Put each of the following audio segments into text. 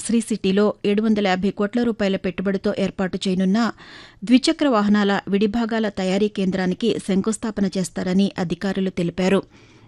శ్రీ సిటీలో ఏడు వందల యాభై కోట్ల రూపాయల పెట్టుబడితో ఏర్పాటు చేయనున్న ద్విచక్ర వాహనాల విడిభాగాల తయారీ కేంద్రానికి శంకుస్థాపన చేస్తారని అధికారులు తెలిపారు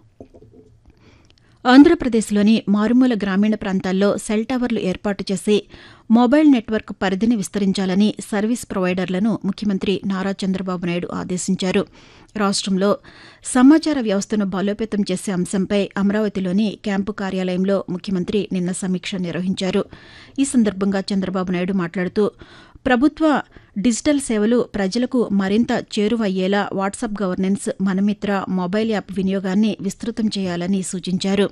ఆంధ్రప్రదేశ్లోని మారుమూల గ్రామీణ ప్రాంతాల్లో సెల్ టవర్లు ఏర్పాటు చేసి మొబైల్ నెట్వర్క్ పరిధిని విస్తరించాలని సర్వీస్ ప్రొవైడర్లను ముఖ్యమంత్రి నారా చంద్రబాబు నాయుడు ఆదేశించారు రాష్టంలో సమాచార వ్యవస్థను బలోపేతం చేసే అంశంపై అమరావతిలోని క్యాంపు కార్యాలయంలో ముఖ్యమంత్రి నిన్న సమీక్ష నిర్వహించారు ఈ సందర్భంగా చంద్రబాబు నాయుడు మాట్లాడుతూ ప్రభుత్వ డిజిటల్ సేవలు ప్రజలకు మరింత చేరువయ్యేలా WhatsApp governance Manamitra mobile app వినియోగాన్ని విస్తృతం చేయాలని సూచించారు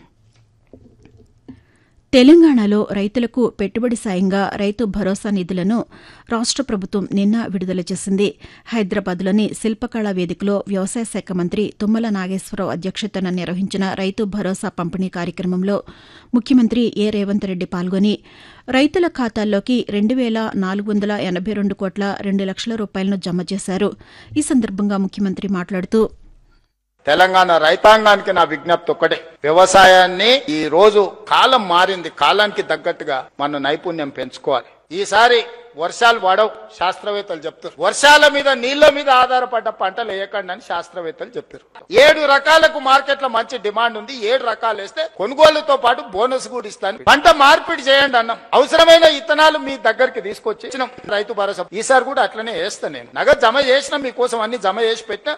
తెలంగాణలో రైతులకు పెట్టుబడి సాయంగా రైతు భరోసా నిధులను రాష్ట ప్రభుత్వం నిన్న విడుదల చేసింది హైదరాబాద్లోని శిల్పకళా వేదికలో వ్యవసాయ శాఖ మంత్రి తుమ్మల నాగేశ్వరరావు అధ్యక్షతన నిర్వహించిన రైతు భరోసా పంపిణీ కార్యక్రమంలో ముఖ్యమంత్రి ఏ రేవంత్ రెడ్డి పాల్గొని రైతుల ఖాతాల్లోకి రెండు వేల నాలుగు వందల ఎనభై రెండు కోట్ల రెండు లక్షల రూపాయలను జమ చేశారు ఈ సందర్భంగా ముఖ్యమంత్రి మాట్లాడుతూ తెలంగాణ రైతాంగానికి నా విజ్ఞప్తి ఒక్కటే వ్యవసాయాన్ని ఈ రోజు కాలం మారింది కాలానికి తగ్గట్టుగా మన నైపుణ్యం పెంచుకోవాలి ఈసారి వర్షాలు పడవు శాస్త్రవేత్తలు చెప్తారు వర్షాల మీద నీళ్ల మీద ఆధారపడ్డ పంటలు వేయకండి అని శాస్త్రవేత్తలు చెప్పారు ఏడు రకాలకు మార్కెట్ లో మంచి డిమాండ్ ఉంది ఏడు రకాలు వేస్తే కొనుగోలుతో పాటు బోనస్ కూడా ఇస్తాను పంట మార్పిడి చేయండి అన్నాం అవసరమైన ఇత్తనాలు మీ దగ్గరికి తీసుకొచ్చి ఇచ్చినాం రైతు భరోసా ఈసారి కూడా అట్లనే వేస్తా నేను నగదు జమ చేసిన మీకోసం అన్ని జమ చేసి పెట్టినా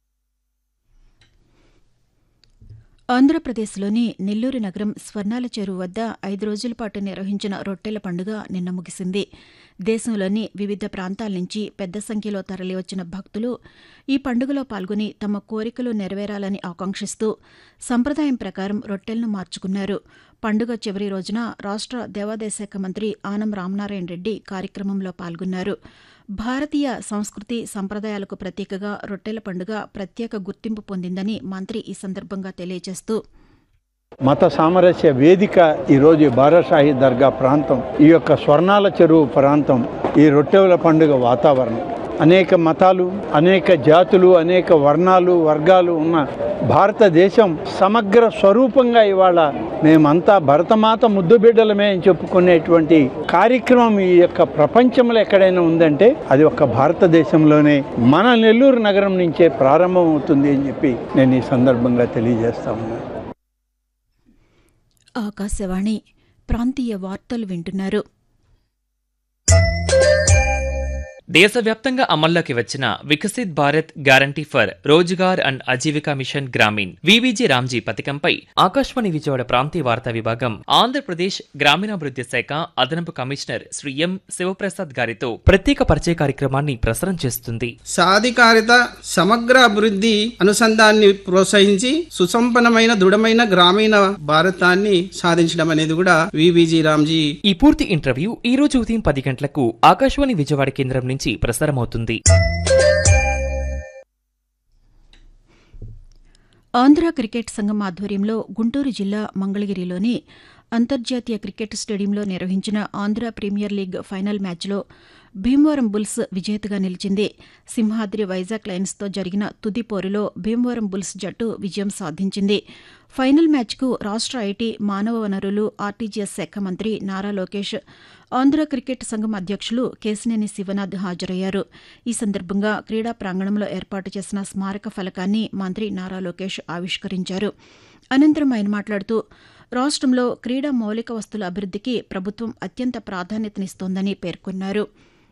ఆంధ్రప్రదేశ్లోని నెల్లూరు నగరం స్వర్ణాల చెరువు వద్ద ఐదు రోజుల పాటు నిర్వహించిన రొట్టెల పండుగ నిన్న ముగిసింది దేశంలోని వివిధ ప్రాంతాల నుంచి పెద్ద సంఖ్యలో తరలివచ్చిన భక్తులు ఈ పండుగలో పాల్గొని తమ కోరికలు నెరవేరాలని ఆకాంక్షిస్తూ సంప్రదాయం ప్రకారం రొట్టెలను మార్చుకున్నారు పండుగ చివరి రోజున రాష్ట్ర దేవాదాయ శాఖ మంత్రి ఆనం రామనారాయణ రెడ్డి కార్యక్రమంలో పాల్గొన్నారు భారతీయ సంస్కృతి సంప్రదాయాలకు ప్రతీకగా రొట్టెల పండుగ ప్రత్యేక గుర్తింపు పొందిందని మంత్రి ఈ సందర్భంగా తెలియజేస్తూ మత సామరస్య వేదిక ఈరోజు బారాషాహి దర్గా ప్రాంతం ఈ యొక్క స్వర్ణాల చెరువు ప్రాంతం ఈ రొట్టెల పండుగ వాతావరణం అనేక మతాలు అనేక జాతులు అనేక వర్ణాలు వర్గాలు ఉన్న భారతదేశం సమగ్ర స్వరూపంగా ఇవాళ మేమంతా భరతమాత ముద్దు బిడ్డలమే అని చెప్పుకునేటువంటి కార్యక్రమం ఈ యొక్క ప్రపంచంలో ఎక్కడైనా ఉందంటే అది ఒక్క భారతదేశంలోనే మన నెల్లూరు నగరం నుంచే ప్రారంభం అవుతుంది అని చెప్పి నేను ఈ సందర్భంగా తెలియజేస్తా ఉన్నాను ఆకాశవాణి ప్రాంతీయ వార్తలు వింటున్నారు దేశవ్యాప్తంగా అమల్లోకి వచ్చిన Viksit Bharat guarantee for Rozgar and Ajeevika mission Gramin VBG Ramji పథకంపై ఆకాశవాణి విజయవాడ ప్రాంతీయ వార్తా విభాగం ఆంధ్రప్రదేశ్ గ్రామీణాభివృద్ధి శాఖ అదనపు కమిషనర్ శ్రీ ఎం శివప్రసాద్ గారితో ప్రత్యేక పరిచయ కార్యక్రమాన్ని ప్రసారం చేస్తుంది సాధికారిత సమగ్ర అభివృద్ధి అనుసంధాన్ని ప్రోత్సహించి సుసంపన్నమైన దృఢమైన గ్రామీణ భారతాన్ని సాధించడం అనేది కూడా వివిజి రామ్జీ ఈ పూర్తి ఇంటర్వ్యూ ఈ రోజు ఉదయం పది గంటలకు ఆకాశవాణి విజయవాడ కేంద్రం నుంచి ప్రసారమవుతుంది ఆంధ్ర క్రికెట్ సంఘం ఆధ్వర్యంలో గుంటూరు జిల్లా మంగళగిరిలోని అంతర్జాతీయ క్రికెట్ స్టేడియంలో నిర్వహించిన ఆంధ్ర ప్రీమియర్ లీగ్ ఫైనల్ మ్యాచ్లో భీమవరం బుల్స్ విజేతగా నిలిచింది సింహాద్రి వైజాగ్ లయన్స్తో జరిగిన తుది పోరులో భీమవరం బుల్స్ జట్టు విజయం సాధించింది ఫైనల్ మ్యాచ్కు రాష్ట్ర ఐటీ మానవ వనరులు ఆర్టీజీఎస్ శాఖ మంత్రి నారా లోకేష్ ఆంధ్ర క్రికెట్ సంఘం అధ్యక్షులు కేసినేని శివనాథ్ హాజరయ్యారు ఈ సందర్భంగా క్రీడా ప్రాంగణంలో ఏర్పాటు చేసిన స్మారక ఫలకాన్ని మంత్రి నారా లోకేష్ ఆవిష్కరించారు అనంతరం ఆయన మాట్లాడుతూ రాష్ట్రంలో క్రీడా మౌలిక వస్తుల అభివృద్ధికి ప్రభుత్వం అత్యంత ప్రాధాన్యతనిస్తోందని పేర్కొన్నారు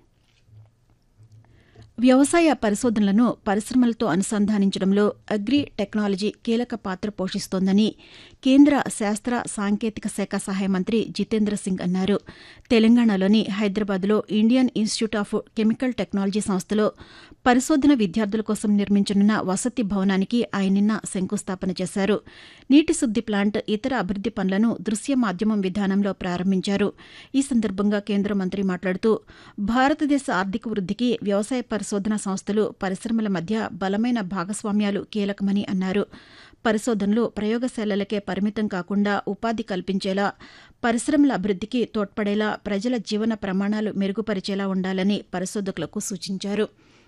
వ్యవసాయ పరిశోధనలను పరిశ్రమలతో అనుసంధానించడంలో అగ్రి టెక్నాలజీ కీలక పాత్ర పోషిస్తోందని కేంద్ర శాస్త్ర సాంకేతిక శాఖ సహాయ మంత్రి జితేంద్ర సింగ్ అన్నారు తెలంగాణలోని హైదరాబాద్లో Indian Institute of Chemical Technology సంస్థలో పరిశోధన విద్యార్థుల కోసం నిర్మించనున్న వసతి భవనానికి ఆయన నిన్న శంకుస్థాపన చేశారు నీటి శుద్ది ప్లాంట్ ఇతర అభివృద్ది పనులను దృశ్య మాధ్యమం విధానంలో ప్రారంభించారు ఈ సందర్భంగా కేంద్ర మంత్రి మాట్లాడుతూ భారతదేశ ఆర్థిక వృద్ధికి వ్యవసాయ పరిశోధన సంస్థలు పరిశ్రమల మధ్య బలమైన భాగస్వామ్యాలు కీలకమని అన్నారు పరిశోధనలు ప్రయోగశాలలకే పరిమితం కాకుండా ఉపాధి కల్పించేలా పరిశ్రమల అభివృద్ధికి తోడ్పడేలా ప్రజల జీవన ప్రమాణాలు మెరుగుపరిచేలా ఉండాలని పరిశోధకులకు సూచించారు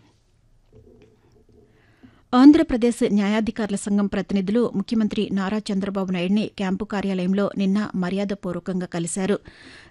ఆంధ్రప్రదేశ్ న్యాయాధికారుల సంఘం ప్రతినిధులు ముఖ్యమంత్రి నారా చంద్రబాబు నాయుడిని క్యాంపు కార్యాలయంలో నిన్న మర్యాదపూర్వకంగా కలిశారు